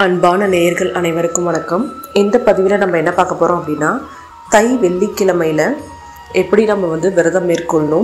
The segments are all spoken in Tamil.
அன்பான நேயர்கள் அனைவருக்கும் வணக்கம் இந்த பதிவில் நம்ம என்ன பார்க்க போகிறோம் அப்படின்னா தை வெள்ளிக்கிழமையில் எப்படி நம்ம வந்து விரதம் மேற்கொள்ளணும்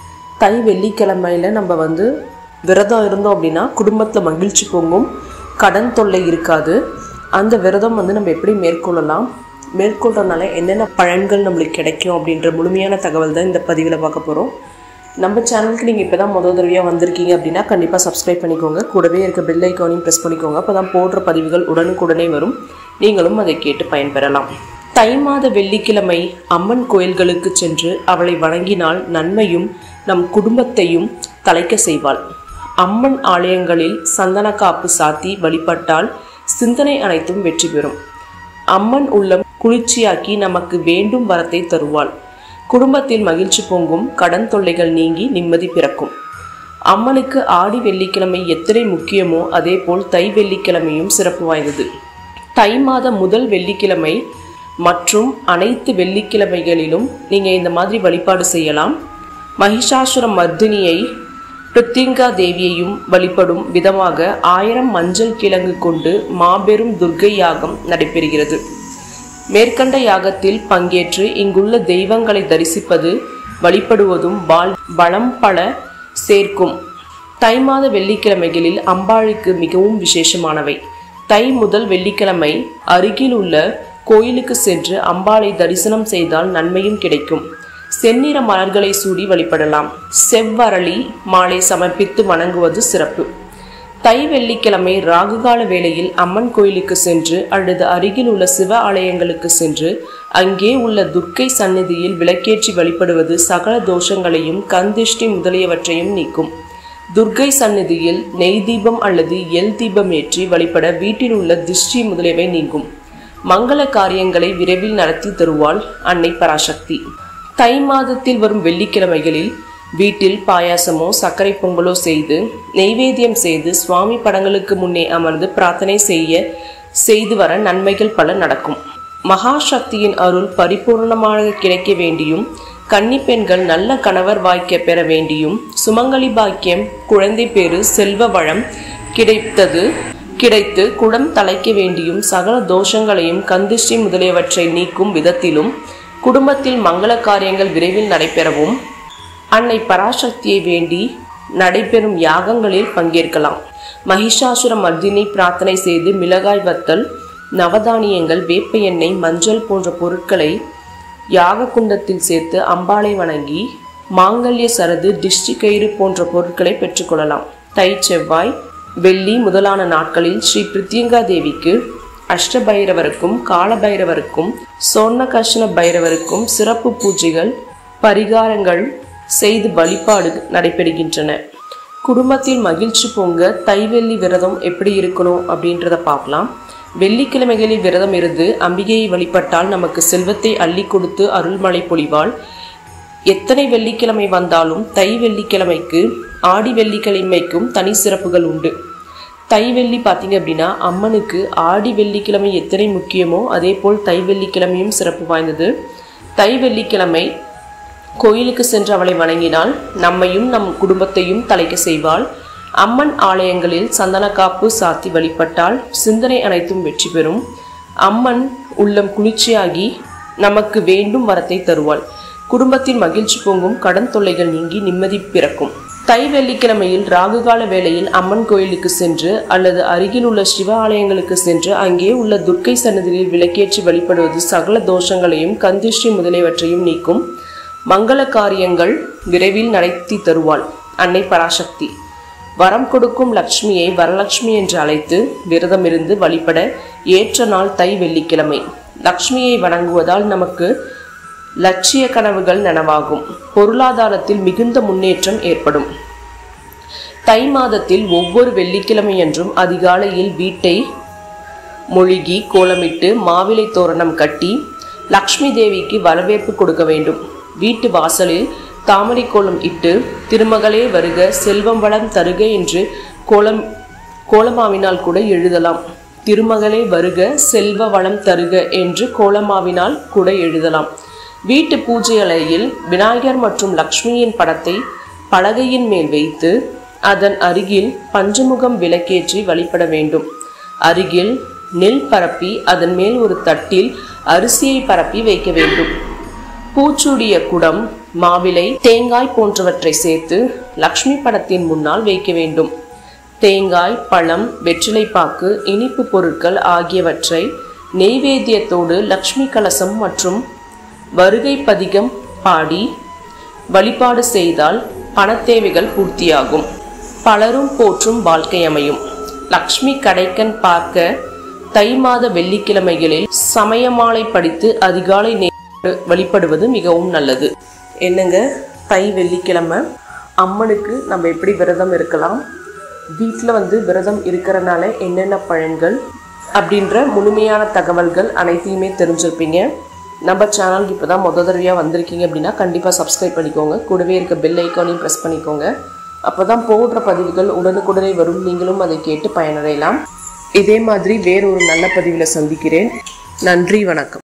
தை வெள்ளிக்கிழமையில் நம்ம வந்து விரதம் இருந்தோம் அப்படின்னா குடும்பத்தில் மகிழ்ச்சி பொங்கும் கடன் தொல்லை இருக்காது அந்த விரதம் வந்து நம்ம எப்படி மேற்கொள்ளலாம் மேற்கொள்றதுனால என்னென்ன பலன்கள் நம்மளுக்கு கிடைக்கும் அப்படின்ற முழுமையான தகவல் தான் இந்த பதிவில் பார்க்க போகிறோம் நம்ம சேனலுக்கு நீங்கள் இப்போ தான் முதல் தடவையாக வந்திருக்கீங்க அப்படின்னா கண்டிப்பாக சப்ஸ்கிரைப் பண்ணிக்கோங்க கூடவே இருக்க பெல் ஐக்கானையும் ப்ரெஸ் பண்ணிக்கோங்க அப்போ தான் போடுற பதிவுகள் உடனுக்குடனே வரும் நீங்களும் அதை கேட்டு பயன்பெறலாம் தை மாத வெள்ளிக்கிழமை அம்மன் கோயில்களுக்கு சென்று அவளை வணங்கினால் நன்மையும் நம் குடும்பத்தையும் தலைக்க செய்வாள் அம்மன் ஆலயங்களில் சந்தன காப்பு சாத்தி வழிபட்டால் சிந்தனை அனைத்தும் வெற்றி பெறும் அம்மன் உள்ளம் குளிர்ச்சியாக்கி நமக்கு வேண்டும் வரத்தை தருவாள் குடும்பத்தில் மகிழ்ச்சி பொங்கும் கடன் தொல்லைகள் நீங்கி நிம்மதி பிறக்கும் அம்மனுக்கு ஆடி வெள்ளிக்கிழமை எத்தனை முக்கியமோ அதேபோல் தை வெள்ளிக்கிழமையும் சிறப்பு வாய்ந்தது தை மாத முதல் வெள்ளிக்கிழமை மற்றும் அனைத்து வெள்ளிக்கிழமைகளிலும் நீங்கள் இந்த மாதிரி வழிபாடு செய்யலாம் மகிஷாசுர மர்தினியை பிருத்திங்கா தேவியையும் வழிபடும் விதமாக ஆயிரம் மஞ்சள் கிழங்கு கொண்டு மாபெரும் துர்க்கை யாகம் நடைபெறுகிறது மேற்கண்ட யாகத்தில் பங்கேற்று இங்குள்ள தெய்வங்களை தரிசிப்பது வழிபடுவதும் பால் பலம் பல சேர்க்கும் தை மாத வெள்ளிக்கிழமைகளில் அம்பாளுக்கு மிகவும் விசேஷமானவை தை முதல் வெள்ளிக்கிழமை அருகில் உள்ள கோயிலுக்கு சென்று அம்பாளை தரிசனம் செய்தால் நன்மையும் கிடைக்கும் செந்நிற மலர்களை சூடி வழிபடலாம் செவ்வரளி மாலை சமர்ப்பித்து வணங்குவது சிறப்பு தை வெள்ளிக்கிழமை ராகுகால வேளையில் அம்மன் கோயிலுக்கு சென்று அல்லது அருகில் உள்ள சிவ ஆலயங்களுக்கு சென்று அங்கே உள்ள துர்க்கை சந்நிதியில் விளக்கேற்றி வழிபடுவது சகல தோஷங்களையும் கந்திஷ்டி முதலியவற்றையும் நீக்கும் துர்க்கை சந்நிதியில் நெய் தீபம் அல்லது எல் தீபம் ஏற்றி வழிபட வீட்டில் உள்ள திருஷ்டி முதலியவை நீங்கும் மங்கள காரியங்களை விரைவில் நடத்தி தருவாள் அன்னை பராசக்தி தை மாதத்தில் வரும் வெள்ளிக்கிழமைகளில் வீட்டில் பாயாசமோ சர்க்கரை பொங்கலோ செய்து நெய்வேத்தியம் செய்து சுவாமி படங்களுக்கு முன்னே அமர்ந்து பிரார்த்தனை செய்ய செய்து வர நன்மைகள் பல நடக்கும் மகாசக்தியின் அருள் பரிபூர்ணமாக கிடைக்க வேண்டியும் கன்னி பெண்கள் நல்ல கணவர் வாய்க்க பெற வேண்டியும் சுமங்கலி பாக்கியம் குழந்தை பேறு செல்வ வளம் கிடைத்தது கிடைத்து குடம் தலைக்க வேண்டியும் சகல தோஷங்களையும் கந்திஷ்டி முதலியவற்றை நீக்கும் விதத்திலும் குடும்பத்தில் மங்கள காரியங்கள் விரைவில் நடைபெறவும் அன்னை பராசக்தியை வேண்டி நடைபெறும் யாகங்களில் பங்கேற்கலாம் மகிஷாசுர மர்தினை பிரார்த்தனை செய்து மிளகாய் வத்தல் நவதானியங்கள் வேப்ப எண்ணெய் மஞ்சள் போன்ற பொருட்களை யாக குண்டத்தில் சேர்த்து அம்பாளை வணங்கி மாங்கல்ய சரது டிஷ்டி கயிறு போன்ற பொருட்களை பெற்றுக்கொள்ளலாம் தை செவ்வாய் வெள்ளி முதலான நாட்களில் ஸ்ரீ பிரித்யங்கா தேவிக்கு அஷ்டபைரவருக்கும் காலபைரவருக்கும் சொர்ணகர்ஷண பைரவருக்கும் சிறப்பு பூஜைகள் பரிகாரங்கள் செய்து வழிபாடு நடைபெறுகின்றன குடும்பத்தில் மகிழ்ச்சி பொங்க தைவெள்ளி விரதம் எப்படி இருக்கணும் அப்படின்றத பார்க்கலாம் வெள்ளிக்கிழமைகளில் விரதம் இருந்து அம்பிகையை வழிபட்டால் நமக்கு செல்வத்தை அள்ளி கொடுத்து அருள்மழை பொழிவாள் எத்தனை வெள்ளிக்கிழமை வந்தாலும் தை வெள்ளிக்கிழமைக்கு ஆடி வெள்ளிக்கிழமைக்கும் தனி சிறப்புகள் உண்டு தை வெள்ளி பார்த்தீங்க அப்படின்னா அம்மனுக்கு ஆடி வெள்ளிக்கிழமை எத்தனை முக்கியமோ அதே போல் தை வெள்ளிக்கிழமையும் சிறப்பு வாய்ந்தது தை வெள்ளிக்கிழமை கோயிலுக்கு சென்று அவளை வணங்கினால் நம்மையும் நம் குடும்பத்தையும் தலைக்க செய்வாள் அம்மன் ஆலயங்களில் சந்தனக்காப்பு சாத்தி வழிபட்டால் சிந்தனை அனைத்தும் வெற்றி பெறும் அம்மன் உள்ளம் குளிர்ச்சியாகி நமக்கு வேண்டும் வரத்தை தருவாள் குடும்பத்தில் மகிழ்ச்சி பொங்கும் கடன் தொல்லைகள் நீங்கி நிம்மதி பிறக்கும் தை வெள்ளிக்கிழமையில் ராகுகால வேளையில் அம்மன் கோயிலுக்கு சென்று அல்லது அருகில் உள்ள சிவ ஆலயங்களுக்கு சென்று அங்கே உள்ள துர்க்கை சன்னதியில் விளக்கேற்றி வழிபடுவது சகல தோஷங்களையும் கந்திஷ்டி முதலியவற்றையும் நீக்கும் மங்கள காரியங்கள் விரைவில் நடத்தி தருவாள் அன்னை பராசக்தி வரம் கொடுக்கும் லக்ஷ்மியை வரலட்சுமி என்று அழைத்து விரதமிருந்து வழிபட ஏற்ற நாள் தை வெள்ளிக்கிழமை லக்ஷ்மியை வணங்குவதால் நமக்கு லட்சிய கனவுகள் நனவாகும் பொருளாதாரத்தில் மிகுந்த முன்னேற்றம் ஏற்படும் தை மாதத்தில் ஒவ்வொரு வெள்ளிக்கிழமையன்றும் அதிகாலையில் வீட்டை மொழிகி கோலமிட்டு மாவிலை தோரணம் கட்டி லக்ஷ்மி தேவிக்கு வரவேற்பு கொடுக்க வேண்டும் வீட்டு வாசலில் தாமரை கோலம் இட்டு திருமகளே வருக செல்வம் வளம் தருக என்று கோலம் கோலமாவினால் கூட எழுதலாம் திருமகளே வருக செல்வ வளம் தருக என்று கோலமாவினால் கூட எழுதலாம் வீட்டு பூஜை அறையில் விநாயகர் மற்றும் லக்ஷ்மியின் படத்தை பலகையின் மேல் வைத்து அதன் அருகில் பஞ்சமுகம் விளக்கேற்றி வழிபட வேண்டும் அருகில் நெல் பரப்பி அதன் மேல் ஒரு தட்டில் அரிசியை பரப்பி வைக்க வேண்டும் பூச்சூடிய குடம் மாவிலை தேங்காய் போன்றவற்றை சேர்த்து லக்ஷ்மி படத்தின் முன்னால் வைக்க வேண்டும் தேங்காய் பழம் வெற்றிலைப்பாக்கு இனிப்பு பொருட்கள் ஆகியவற்றை நெய்வேத்தியத்தோடு லக்ஷ்மி கலசம் மற்றும் வருகை பதிகம் பாடி வழிபாடு செய்தால் பணத்தேவைகள் பூர்த்தியாகும் பலரும் போற்றும் வாழ்க்கை அமையும் லக்ஷ்மி கடைக்கன் பார்க்க தை மாத வெள்ளிக்கிழமைகளில் சமயமாலை படித்து அதிகாலை நேர வழிபடுவது மிகவும் நல்லது என்னங்க தை வெள்ளிக்கிழமை அம்மனுக்கு நம்ம எப்படி விரதம் இருக்கலாம் வீட்டில் வந்து விரதம் இருக்கிறனால என்னென்ன பழங்கள் அப்படின்ற முழுமையான தகவல்கள் அனைத்தையுமே தெரிஞ்சிருப்பீங்க நம்ம சேனலுக்கு இப்போ தான் முத தடவையாக வந்திருக்கீங்க அப்படின்னா கண்டிப்பாக சப்ஸ்கிரைப் பண்ணிக்கோங்க கூடவே இருக்க பெல் ஐக்கானையும் ப்ரெஸ் பண்ணிக்கோங்க அப்போ தான் போடுற பதிவுகள் உடனுக்குடனே வரும் நீங்களும் அதை கேட்டு பயனடையலாம் இதே மாதிரி வேறொரு நல்ல பதிவில் சந்திக்கிறேன் நன்றி வணக்கம்